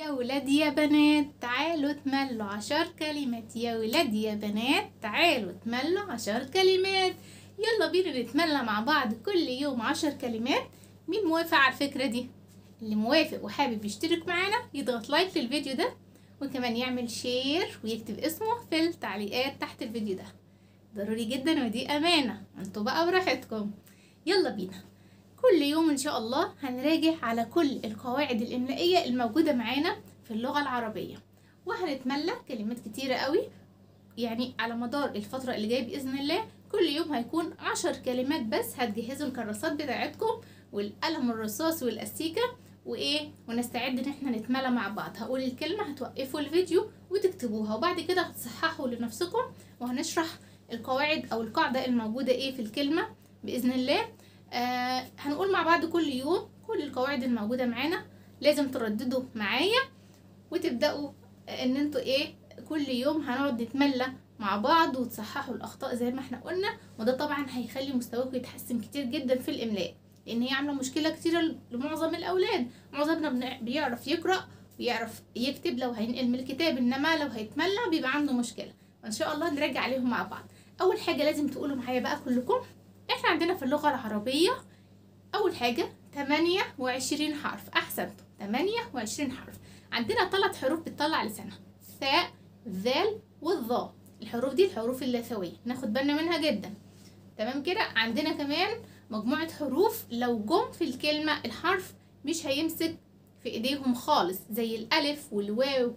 يا ولاد يا بنات تعالوا تملوا عشر كلمات يا ولاد يا بنات تعالوا تملوا عشر كلمات يلا بينا نتملى مع بعض كل يوم عشر كلمات مين موافق على الفكرة دي اللي موافق وحابب يشترك معانا يضغط لايك للفيديو ده وكمان يعمل شير ويكتب اسمه في التعليقات تحت الفيديو ده ضروري جدا ودي امانة انتوا بقى براحتكم يلا بينا كل يوم ان شاء الله هنراجع على كل القواعد الاملائيه الموجوده معانا في اللغه العربيه وهنتملى كلمات كتيره قوي يعني على مدار الفتره اللي جايه باذن الله كل يوم هيكون عشر كلمات بس هتجهزوا الكراسات بتاعتكم والقلم الرصاص والاستيكه وايه ونستعد ان احنا نتملى مع بعض هقول الكلمه هتوقفوا الفيديو وتكتبوها وبعد كده هتصححوا لنفسكم وهنشرح القواعد او القاعده الموجوده ايه في الكلمه باذن الله آه هنقول مع بعض كل يوم كل القواعد الموجوده معانا لازم ترددوا معايا وتبداوا ان انتوا ايه كل يوم هنقعد نتملى مع بعض وتصححوا الاخطاء زي ما احنا قلنا وده طبعا هيخلي مستواكم يتحسن كتير جدا في الاملاء لان هي عامله مشكله كتيره لمعظم الاولاد معظمنا بيعرف يقرا ويعرف يكتب لو هينقل من الكتاب انما لو هيتملى بيبقى عنده مشكله وان شاء الله نراجع عليهم مع بعض اول حاجه لازم تقولوا معايا بقى كلكم احنا عندنا في اللغة العربية أول حاجة تمانية وعشرين حرف أحسنتم تمانية وعشرين حرف عندنا ثلاث حروف بتطلع لسانها ثاء ذال والظاء الحروف دي الحروف اللثوية ناخد بالنا منها جدا تمام كده عندنا كمان مجموعة حروف لو جم في الكلمة الحرف مش هيمسك في ايديهم خالص زي الألف والواو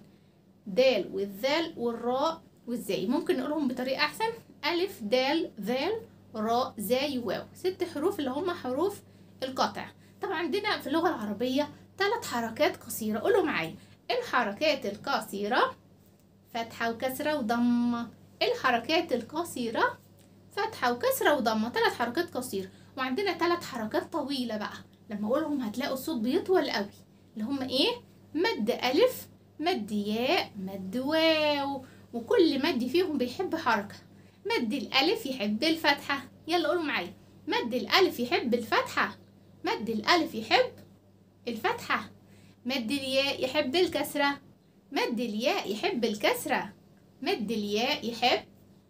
والدال والذال والراء والزاي ممكن نقولهم بطريقة أحسن ألف دال ذال راء زاي واو ست حروف اللي هم حروف القطع طبعا عندنا في اللغة العربية ثلاث حركات قصيرة قولوا معايا الحركات القصيرة فتحة وكسرة وضمة الحركات القصيرة فتحة وكسرة وضمة ثلاث حركات قصيرة وعندنا ثلاث حركات طويلة بقى لما اقولهم هتلاقوا الصوت بيطول قوي اللي هم ايه مد ألف مد ياء مد واو وكل مد فيهم بيحب حركة مد الألف يحب الفتحة يلا قولوا معايا مد الألف يحب الفتحة مد الألف يحب الفتحة مد الياء يحب الكسرة مد الياء يحب الكسرة مد الياء يحب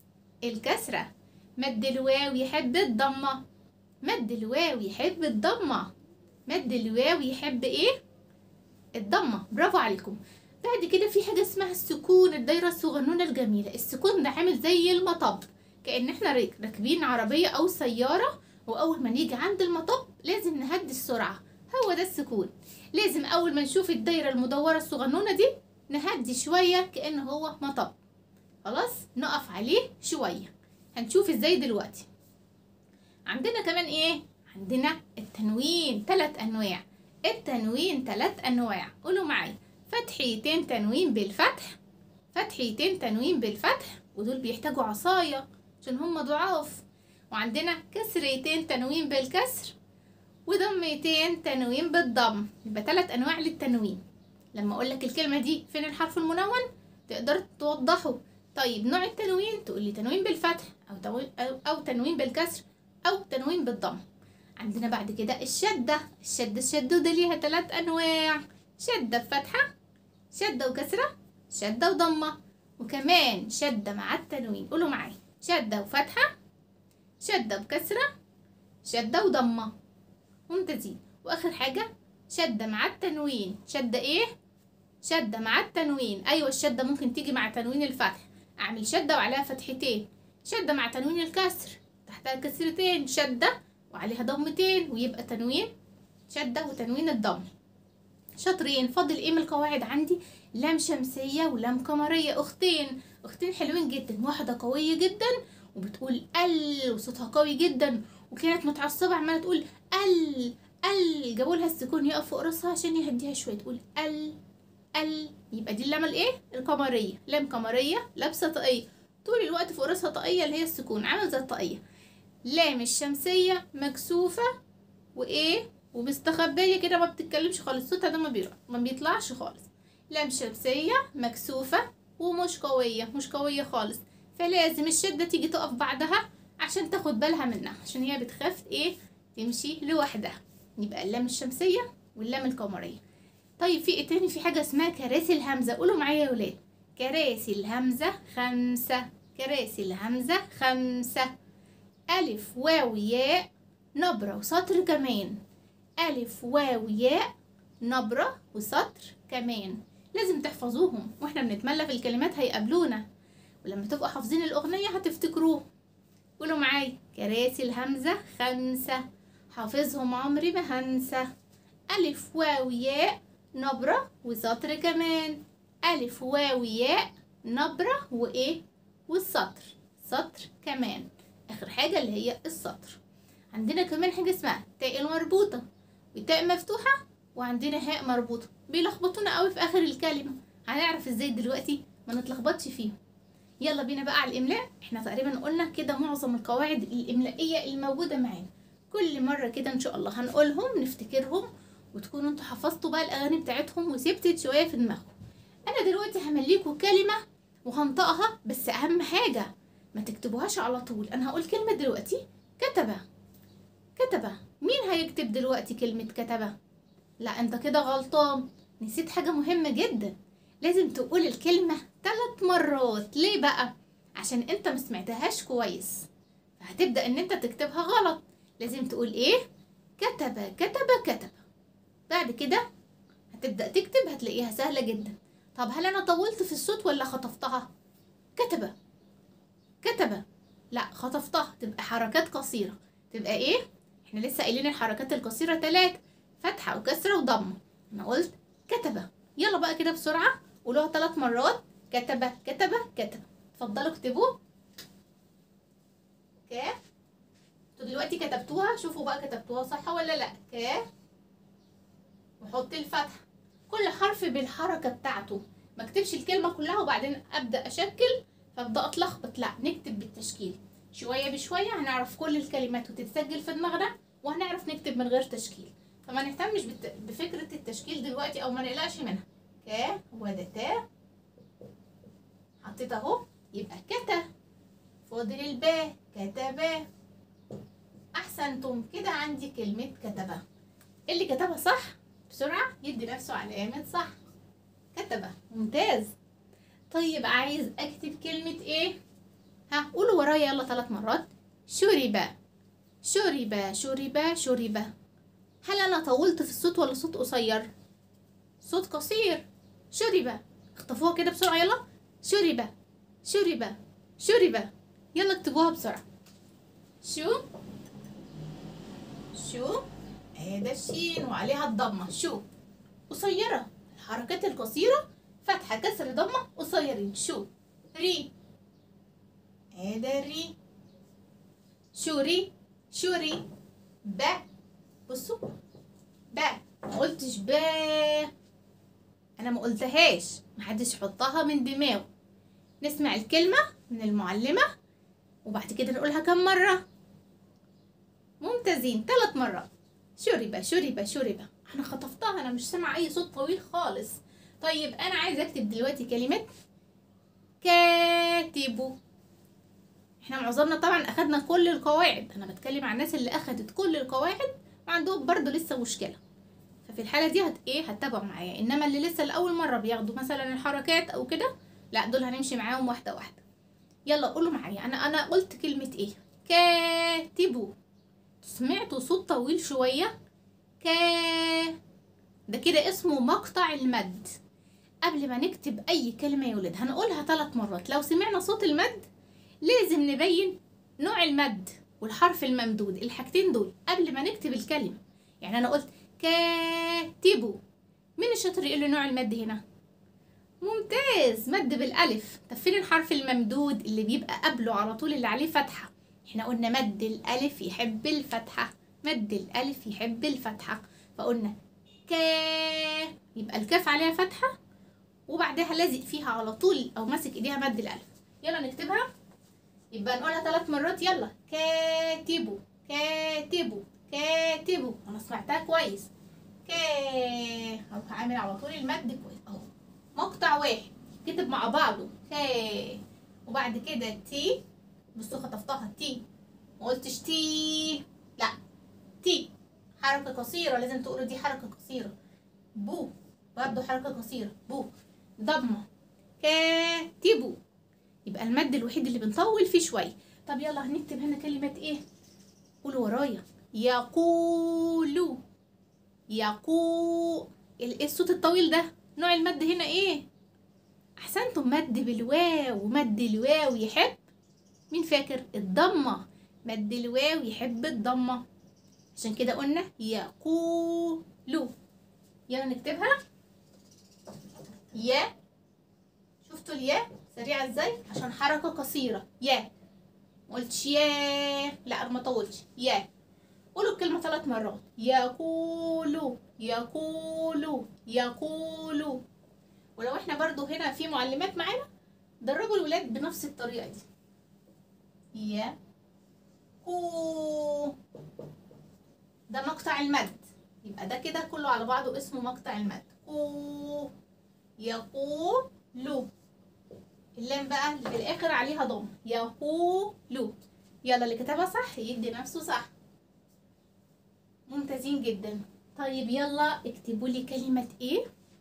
الكسرة مد الواو يحب الضمة مد الواو يحب الضمة مد الواو يحب ايه الضمة برافو عليكم بعد كده في حاجة اسمها السكون الدايرة الصغنونة الجميلة السكون ده عامل زي المطب كأن احنا راكبين عربية أو سيارة وأول ما نيجي عند المطب لازم نهدي السرعة هو ده السكون لازم أول ما نشوف الدايرة المدورة الصغنونة دي نهدي شوية كأنه هو مطب خلاص نقف عليه شوية هنشوف ازاي دلوقتي عندنا كمان ايه عندنا التنوين ثلاث انواع التنوين ثلاث انواع قولوا معايا فتحيتين تنوين بالفتح فتحيتين تنوين بالفتح ودول بيحتاجوا عصاية عشان هم ضعاف وعندنا كسريتين تنوين بالكسر وضميتين تنوين بالضم يبقى ثلاث انواع للتنوين لما اقول لك الكلمة دي فين الحرف المنون تقدر توضحه طيب نوع التنوين تقول لي تنوين بالفتح او تنوين أو, او تنوين بالكسر او تنوين بالضم عندنا بعد كده الشدة الشدة الشدودة ليها ثلاث انواع شدة بفتحة شدة وكسرة شدة وضمة وكمان شدة مع التنوين قولوا معايا شدة وفتحة شدة وكسرة شدة وضمة ممتازين واخر حاجة شدة مع التنوين شدة ايه شدة مع التنوين ايوه الشدة ممكن تيجي مع تنوين الفتح اعمل شدة وعليها فتحتين شدة مع تنوين الكسر تحتها كسرتين شدة وعليها ضمتين ويبقى تنوين شدة وتنوين الضم شاطرين فاضل ايه من القواعد عندي لام شمسية ولام قمرية اختين اختين حلوين جدا واحدة قوية جدا وبتقول ال وصوتها قوي جدا وكانت متعصبة عمالة تقول ال ال جابوا لها السكون يقف فوق راسها عشان يهديها شوية تقول ال ال يبقى دي اللام الايه القمرية لام قمرية لابسة طاقية طول الوقت فوق راسها طاقية اللي هي السكون عامل زي الطاقية لام الشمسية مكسوفة وايه ومستخبية كده ما بتتكلمش خالص صوتها ده ما, بيرا. ما بيطلعش خالص لام شمسية مكسوفة ومش قوية مش قوية خالص فلازم الشدة تيجي تقف بعدها عشان تاخد بالها منها عشان هي بتخاف ايه تمشي لوحدها يبقى اللام الشمسية واللام القمرية طيب في ايه تاني في حاجة اسمها كراسي الهمزة قولوا معايا يا ولاد كراسي الهمزة خمسة كراسي الهمزة خمسة ألف واو ياء نبرة وسطر كمان ألف واو ياء نبرة وسطر كمان لازم تحفظوهم واحنا بنتملى في الكلمات هيقابلونا ولما تبقوا حافظين الأغنية هتفتكروه قولوا معايا كراسي الهمزة خمسة حافظهم عمري ما هنسى ألف واو ياء نبرة وسطر كمان ألف واو ياء نبرة وإيه والسطر سطر كمان آخر حاجة اللي هي السطر عندنا كمان حاجة اسمها تاء المربوطة وتاء مفتوحة وعندنا هاء مربوطة بيلخبطونا قوي في آخر الكلمة هنعرف ازاي دلوقتي ما نتلخبطش فيهم يلا بينا بقى على الإملاء احنا تقريبا قلنا كده معظم القواعد الإملائية الموجودة معانا كل مرة كده إن شاء الله هنقولهم نفتكرهم وتكونوا انتوا حفظتوا بقى الأغاني بتاعتهم وثبتت شوية في دماغكم أنا دلوقتي همليكوا كلمة وهنطقها بس أهم حاجة ما تكتبوهاش على طول أنا هقول كلمة دلوقتي كتبة كتبة مين هيكتب دلوقتي كلمة كتبة لا انت كده غلطان نسيت حاجة مهمة جدا لازم تقول الكلمة ثلاث مرات ليه بقى عشان انت ما سمعتهاش كويس فهتبدأ ان انت تكتبها غلط لازم تقول ايه كتب كتب كتب بعد كده هتبدأ تكتب هتلاقيها سهلة جدا طب هل انا طولت في الصوت ولا خطفتها كتب كتب لا خطفتها تبقى حركات قصيرة تبقى ايه احنا لسه قايلين الحركات القصيرة تلاتة فتحة وكسرة وضمة انا قلت كتبة يلا بقى كده بسرعة قولوها ثلاث مرات كتبة كتبة كتبة اتفضلوا اكتبوا كاف انتوا دلوقتي كتبتوها شوفوا بقى كتبتوها صح ولا لا كاف وحط الفتحة كل حرف بالحركة بتاعته ما اكتبش الكلمة كلها وبعدين ابدأ اشكل فابدأ اتلخبط لا نكتب بالتشكيل شوية بشوية هنعرف كل الكلمات وتتسجل في دماغنا وهنعرف نكتب من غير تشكيل فما نهتمش بت- بفكرة التشكيل دلوقتي أو ما نقلقش منها ك وده تا حطيت أهو يبقى كتا فاضل الباء كتبا أحسنتم كده عندي كلمة كتبة اللي كتبها صح بسرعة يدي نفسه علامة صح كتبة ممتاز طيب عايز أكتب كلمة إيه؟ ها قولوا ورايا يلا ثلاث مرات شرب شرب شرب شرب هل انا طولت في الصوت ولا صوت قصير صوت قصير شرب اخطفوها كده بسرعه يلا شرب شرب شرب يلا اكتبوها بسرعه شو شو هذا الشين وعليها الضمه شو قصيره الحركات القصيره فتحه كسر ضمه قصيرين شو ري هذا الري شوري شوري با بصوا با ما قلتش با انا ما قلتهاش محدش يحطها من دماغه نسمع الكلمة من المعلمة وبعد كده نقولها كم مرة ممتازين ثلاث مرات شرب شرب شرب انا خطفتها انا مش سامعة اي صوت طويل خالص طيب انا عايزة اكتب دلوقتي كلمة كاتب احنا معظمنا طبعا اخدنا كل القواعد انا بتكلم عن الناس اللي اخدت كل القواعد وعندهم برضو لسه مشكله ففي الحاله دي هت ايه هتتابعوا معايا انما اللي لسه لاول مره بياخدوا مثلا الحركات او كده لا دول هنمشي معاهم واحده واحده يلا قولوا معايا انا انا قلت كلمه ايه كاتبوا سمعتوا صوت طويل شويه كا ده كده اسمه مقطع المد قبل ما نكتب اي كلمه يا ولاد هنقولها ثلاث مرات لو سمعنا صوت المد لازم نبين نوع المد والحرف الممدود الحاجتين دول قبل ما نكتب الكلمة يعني أنا قلت كاتبوا مين الشاطر يقول لي نوع المد هنا ممتاز مد بالألف طب فين الحرف الممدود اللي بيبقى قبله على طول اللي عليه فتحة احنا قلنا مد الألف يحب الفتحة مد الألف يحب الفتحة فقلنا كا يبقى الكاف عليها فتحة وبعدها لازق فيها على طول أو ماسك إيديها مد الألف يلا نكتبها يبقى نقولها ثلاث مرات يلا كاتبوا كاتبوا كاتبوا انا سمعتها كويس كا اروح عامل على طول المد كويس اهو مقطع واحد كتب مع بعضه كا وبعد كده تي بصوا خطفتها تي ما قلتش تي لا تي حركة قصيرة لازم تقولوا دي حركة قصيرة بو برضه حركة قصيرة بو ضمة كاتبوا يبقى المد الوحيد اللي بنطول فيه شوية طب يلا هنكتب هنا كلمة ايه قولوا ورايا يقول يقول ايه الصوت الطويل ده نوع المد هنا ايه احسنتم مد بالواو مد الواو يحب مين فاكر الضمة مد الواو يحب الضمة عشان كده قلنا يقول يلا نكتبها يا شفتوا الياء سريعة ازاي عشان حركة قصيرة يا ما قلتش يا لا أنا ما طولتش يا قولوا الكلمة ثلاث مرات يقول يقول يقول ولو احنا برضو هنا في معلمات معانا دربوا الولاد بنفس الطريقة دي يا كو ده مقطع المد يبقى ده كده كله على بعضه اسمه مقطع المد كو يقول اللام بقى اللي في الاخر عليها ضم يقول يلا اللي كتبها صح يدي نفسه صح ممتازين جدا طيب يلا اكتبوا لي كلمة ايه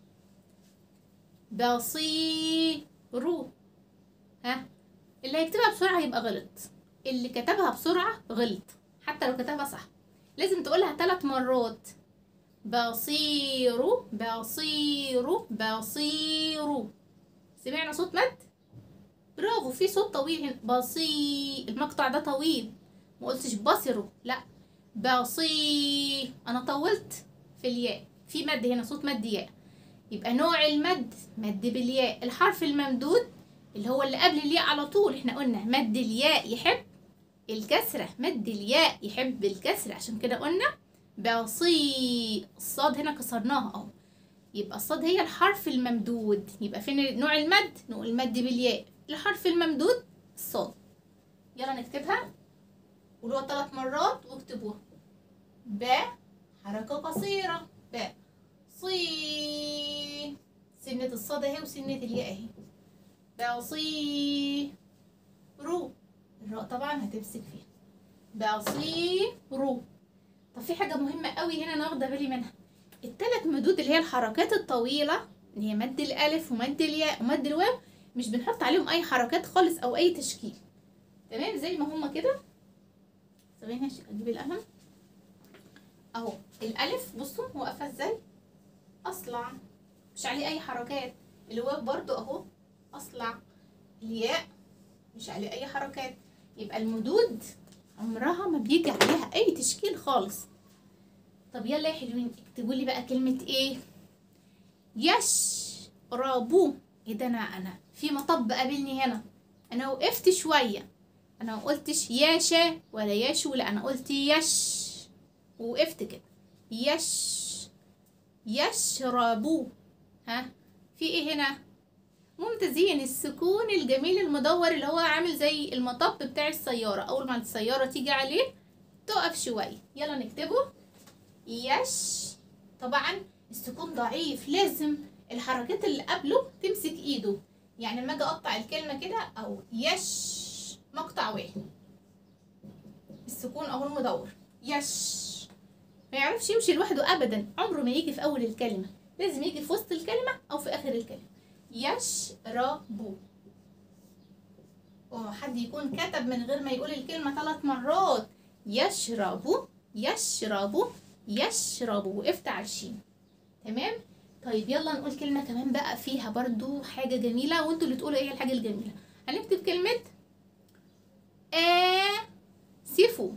بصير ها اللي هيكتبها بسرعة يبقى غلط اللي كتبها بسرعة غلط حتى لو كتبها صح لازم تقولها ثلاث مرات بصير بصير بصير سمعنا صوت مد برافو في صوت طويل هنا بصي المقطع ده طويل ما قلتش بصروا لا بصي انا طولت في الياء في مد هنا صوت مد ياء يبقى نوع المد مد بالياء الحرف الممدود اللي هو اللي قبل الياء على طول احنا قلنا مد الياء يحب الكسرة مد الياء يحب الكسرة عشان كده قلنا بصي الصاد هنا كسرناها اهو يبقى الصاد هي الحرف الممدود يبقى فين نوع المد نقول المد بالياء الحرف الممدود الصاد يلا نكتبها قولوها ثلاث مرات واكتبوها ب حركة قصيرة ب صي سنة الصاد اهي وسنة الياء اهي بصي رو الراء طبعا هتمسك فيها بصي رو طب في حاجة مهمة قوي هنا انا واخدة بالي منها التلات مدود اللي هي الحركات الطويلة اللي هي مد الألف ومد الياء ومد الواو مش بنحط عليهم أي حركات خالص أو أي تشكيل تمام زي ما هما كده ثواني أجيب القلم أهو الألف بصوا واقفة ازاي أصلع مش عليه أي حركات الواو برضو أهو أصلع الياء مش عليه أي حركات يبقى المدود عمرها ما بيجي عليها أي تشكيل خالص طب يلا يا حلوين اكتبوا لي بقى كلمة ايه يشربوا ايه ده انا انا في مطب قابلني هنا انا وقفت شوية انا ما قلتش ياشا ولا يشو لا انا قلت يش ووقفت كده يش يشربوا ها في ايه هنا ممتازين السكون الجميل المدور اللي هو عامل زي المطب بتاع السيارة اول ما السيارة تيجي عليه تقف شوية يلا نكتبه يش طبعا السكون ضعيف لازم الحركات اللي قبله تمسك ايده يعني لما اجي اقطع الكلمه كده او يش مقطع واحد السكون اهو المدور يش ما يعرفش يمشي لوحده ابدا عمره ما يجي في اول الكلمه لازم يجي في وسط الكلمه او في اخر الكلمه يشربوا حد يكون كتب من غير ما يقول الكلمه ثلاث مرات يشربوا يشربوا يشرب وقفت على الشين تمام طيب يلا نقول كلمة كمان بقى فيها برضو حاجة جميلة وانتوا اللي تقولوا ايه الحاجة الجميلة هنكتب كلمة آسفوا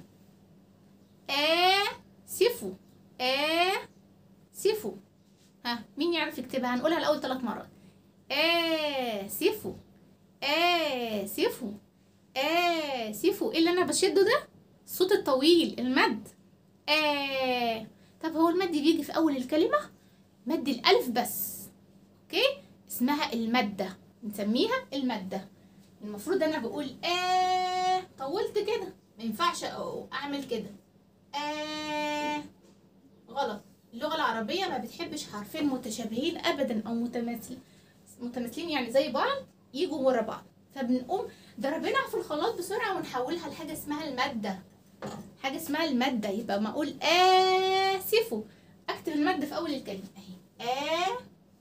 آسفوا آسفوا ها مين يعرف يكتبها هنقولها الأول ثلاث مرات آسفوا آسفوا آسفوا ايه اللي أنا بشده ده الصوت الطويل المد آه طب هو المد بيجي في أول الكلمة مد الألف بس أوكي اسمها المادة نسميها المادة المفروض أنا بقول آه طولت كده ما ينفعش أعمل كده آه غلط اللغة العربية ما بتحبش حرفين متشابهين أبدا أو متماثلين متماثلين يعني زي بعض يجوا ورا بعض فبنقوم ضربنا في الخلاط بسرعة ونحولها لحاجة اسمها المادة حاجة اسمها المادة يبقى ما أقول آسفوا أكتب المادة في أول الكلمة أهي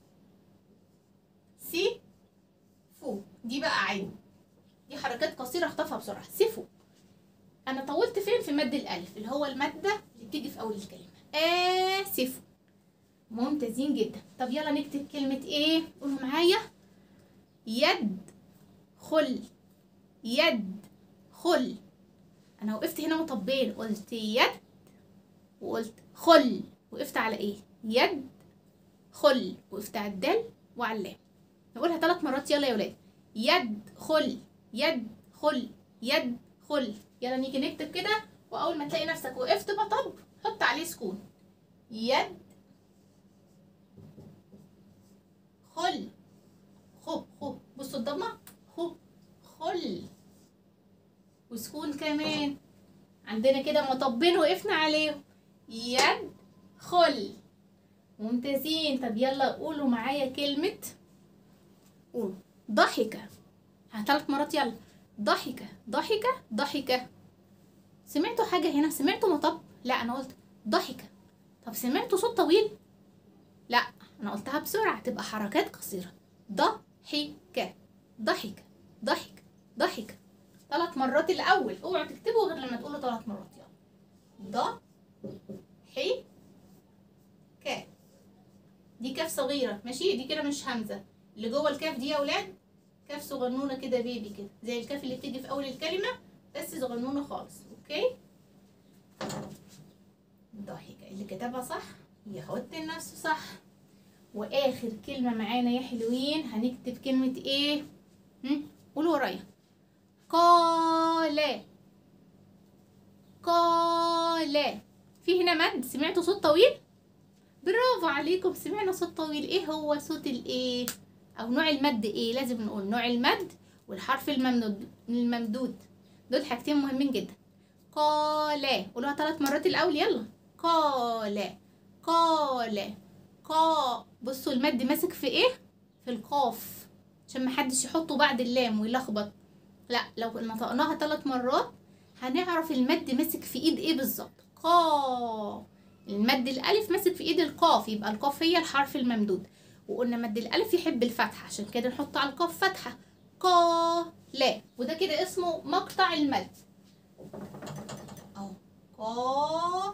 قصيرة اخطفها بسرعة سفوا انا طولت فين في مد الالف اللي هو المادة اللي بتيجي في اول الكلمة اسفوا ممتازين جدا طب يلا نكتب كلمة ايه قولوا معايا يد خل يد خل انا وقفت هنا مطبين قلت يد وقلت خل وقفت على ايه يد خل وقفت على الدال وعلى اللام نقولها ثلاث مرات يلا يا ولاد يد خل يد خل يد خل يلا نيجي نكتب كده واول ما تلاقي نفسك وقفت مطب حط عليه سكون يد خل خب خب بصوا الضمه خب خل وسكون كمان عندنا كده مطبين وقفنا عليهم يد خل ممتازين طب يلا قولوا معايا كلمة قولوا ضحكة ثلاث مرات يلا ضحكة ضحكة ضحكة سمعتوا حاجة هنا سمعتوا مطب لا أنا قلت ضحكة طب سمعتوا صوت طويل لا أنا قلتها بسرعة تبقى حركات قصيرة ضحكة ضحكة ضحكة ضحكة ثلاث مرات الأول اوعوا تكتبوا غير لما تقولوا ثلاث مرات يلا ض حي ك دي كاف صغيرة ماشي دي كده مش همزة اللي جوه الكاف دي يا ولاد كاف صغنونة كده بيبي كده زي الكاف اللي بتيجي في أول الكلمة بس صغنونة خالص أوكي ضحكة اللي كتبها صح يحط نفسه صح وآخر كلمة معانا يا حلوين هنكتب كلمة إيه؟ هم؟ قولوا ورايا قال قال في هنا مد سمعتوا صوت طويل برافو عليكم سمعنا صوت طويل ايه هو صوت الايه او نوع المد ايه لازم نقول نوع المد والحرف الممدود الممدود دول حاجتين مهمين جدا قال قولوها ثلاث مرات الاول يلا قال قال قا بصوا المد ماسك في ايه في القاف عشان محدش يحطه بعد اللام ويلخبط لا لو نطقناها ثلاث مرات هنعرف المد ماسك في ايد ايه بالظبط قا المد الالف ماسك في ايد القاف يبقى القاف هي الحرف الممدود وقلنا مد الالف يحب الفتحه عشان كده نحط على القاف فتحه قا لا وده كده اسمه مقطع المد اهو قا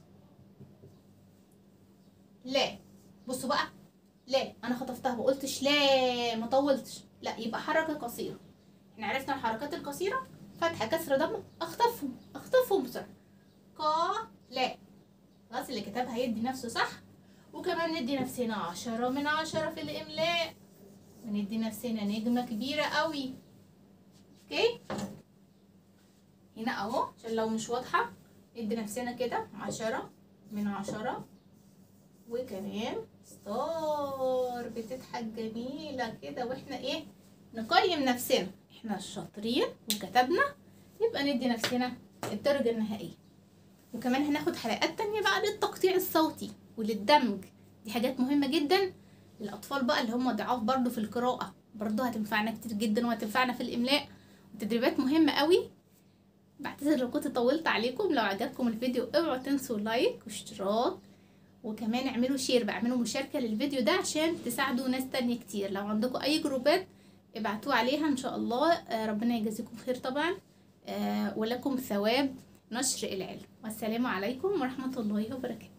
لا بصوا بقى لا انا خطفتها ما قلتش لا ما طولتش لا يبقى حركه قصيره احنا عرفنا الحركات القصيره فتحه كسر ضمه اخطفهم اخطفهم بسرعه قا لا خلاص اللي كتبها يدي نفسه صح وكمان ندي نفسنا عشرة من عشرة في الإملاء وندي نفسنا نجمة كبيرة قوي اوكي هنا اهو عشان لو مش واضحة ندي نفسنا كده عشرة من عشرة وكمان ستار بتضحك جميلة كده واحنا ايه نقيم نفسنا احنا الشاطرين وكتبنا يبقى ندي نفسنا الدرجة النهائية وكمان هناخد حلقات تانية بقى للتقطيع الصوتي وللدمج دي حاجات مهمة جدا للأطفال بقى اللي هم ضعاف برضو في القراءة برضو هتنفعنا كتير جدا وهتنفعنا في الإملاء وتدريبات مهمة قوي بعتذر لو كنت طولت عليكم لو عجبكم الفيديو اوعوا تنسوا لايك واشتراك وكمان اعملوا شير بقى اعملوا مشاركة للفيديو ده عشان تساعدوا ناس تانية كتير لو عندكم أي جروبات ابعتوه عليها إن شاء الله آه، ربنا يجازيكم خير طبعا آه، ولكم ثواب نشر العلم والسلام عليكم ورحمة الله وبركاته